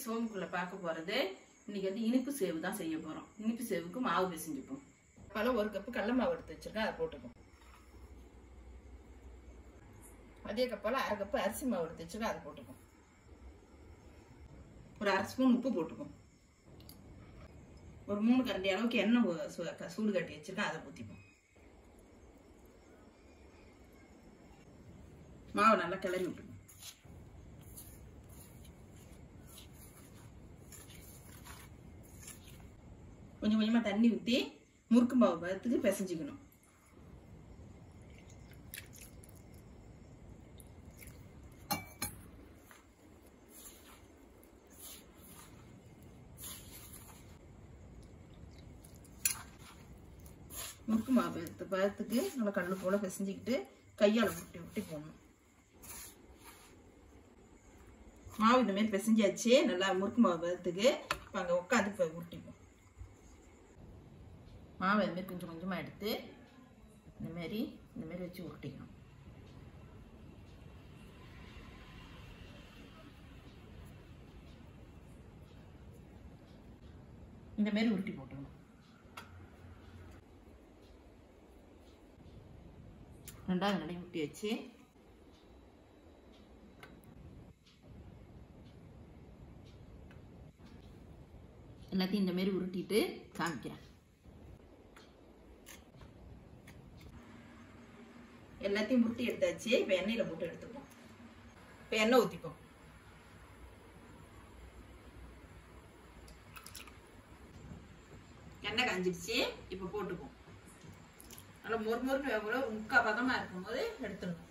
சோமுக்குள்ள பார்க்க போறது இன்னைக்கு வந்து இனிப்பு சேவு தான் செய்ய போறோம் இனிப்பு சேவுக்கு மாவு பிசைஞ்சுப்போம் பல ஒரு கப்பு கடல மாவு எடுத்து வச்சிருக்கேன் அதை போட்டுப்போம் அதே கப்பால அரை கப்பு அரிசி மாவு எடுத்து வச்சிருக்கேன் அதை போட்டுப்போம் ஒரு அரை ஸ்பூன் உப்பு போட்டுப்போம் ஒரு மூணு கரண்டி அளவுக்கு எண்ணெய் ஊ- சூ- க- சூடு கட்டி வச்சிருக்கேன் அதை ஊற்றிப்போம் மாவு நல்லா கிளறி விட்டுப்போம் கொஞ்சம் கொஞ்சமா தண்ணி ஊற்றி முறுக்கு மாவு பதத்துக்கு பிசைஞ்சிக்கணும் முறுக்கு மாவு பதத்து பதத்துக்கு நல்லா கல் போல பிசைஞ்சிக்கிட்டு கையால் உருட்டி உருட்டி போடணும் மாவு இந்த மாதிரி பிசைஞ்சாச்சு நல்லா முறுக்கு மாவு பதத்துக்கு இப்போ அங்கே உட்காந்து இப்போ உருட்டிப்போம் மாவை இந்த மாதிரி கொஞ்சம் கொஞ்சமாக எடுத்து இந்த மாதிரி இந்த மாதிரி வச்சு உருட்டிக்கணும் இந்த மாதிரி உருட்டி போட்டுக்கணும் ரெண்டாவது நடை உருட்டி வச்சு எல்லாத்தையும் இந்த மாதிரி உருட்டிட்டு காமிக்கிறேன் எல்லாத்தையும் உருட்டி எடுத்தாச்சு இப்போ எண்ணெயில் போட்டு எடுத்துப்போம் இப்போ எண்ணெய் ஊற்றிப்போம் எண்ணெய் காஞ்சிடுச்சு இப்போ போட்டுப்போம் நல்லா மொறு மொறுன்னு வேகக்கூட முக்கா பதமாக இருக்கும்போது எடுத்துடணும்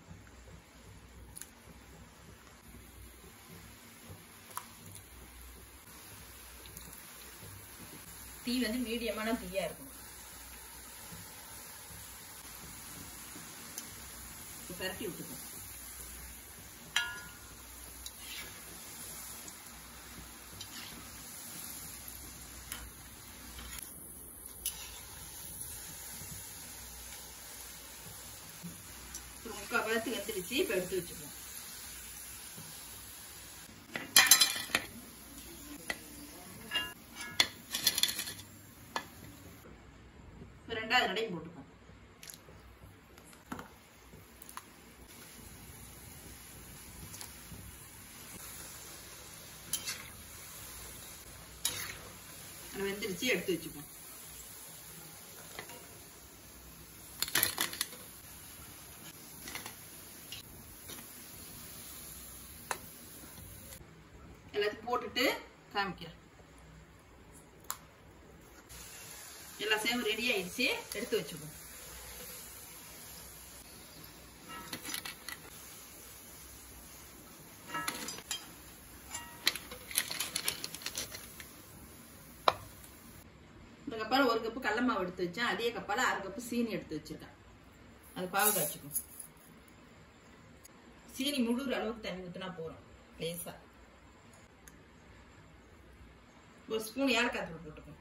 தீ வந்து மீடியமான தீயா இருக்கும் இப்போ பரட்டி விட்டுப்போம் ஒரு முக்கால் பழத்துக்கு வந்துடுச்சு இப்போ எடுத்து வச்சுப்போம் இப்ப ரெண்டாவது நடையும் போட்டுப்போம் அது வெந்துடுச்சு எடுத்து வச்சுப்போம் எல்லாத்தையும் போட்டுட்டு காமிக்கிறேன் எல்லா சேவும் ரெடி ஆயிடுச்சு எடுத்து வச்சுப்போம் இந்த கப்பால ஒரு கப்பு கடல மாவு எடுத்து வச்சேன் அதே கப்பால அரை கப்பு சீனி எடுத்து வச்சிருக்கேன் அது பாவு காய்ச்சிக்கும் சீனி முழுகிற அளவுக்கு தண்ணி ஊற்றினா போறோம் லேசா ஒரு ஸ்பூன் ஏலக்காய் தூள் போட்டுக்கோ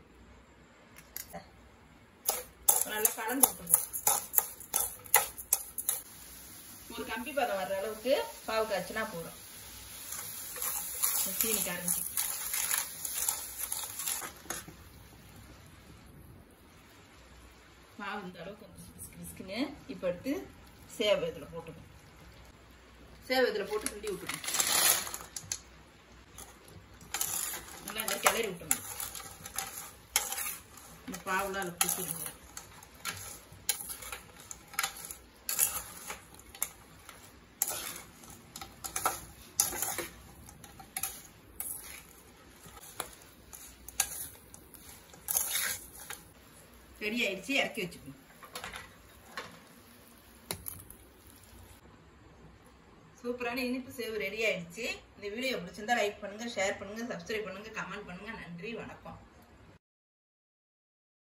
நல்லா கலந்து விட்டுருவோம் ஒரு கம்பி பதம் வர்ற அளவுக்கு பாவு காய்ச்சினா போதும் சீனி கரைஞ்சி மாவு இந்த அளவுக்கு கொஞ்சம் பிசுக்கு பிசுக்குன்னு இப்போ எடுத்து சேவை இதில் போட்டுக்கணும் சேவை இதில் போட்டு கிண்டி விட்டுக்கணும் நல்லா இந்த கிளறி விட்டுணும் இந்த பாவுலாம் அதில் பிடிச்சிருங்க ரெடி ஆயிடுச்சு இறக்கி வச்சுக்கணும் சூப்பரான இனிப்பு சேவு ரெடி ஆயிடுச்சு இந்த வீடியோ பிடிச்சிருந்தா லைக் பண்ணுங்க ஷேர் பண்ணுங்க சப்ஸ்கிரைப் பண்ணுங்க கமெண்ட் பண்ணுங்க நன்றி வணக்கம்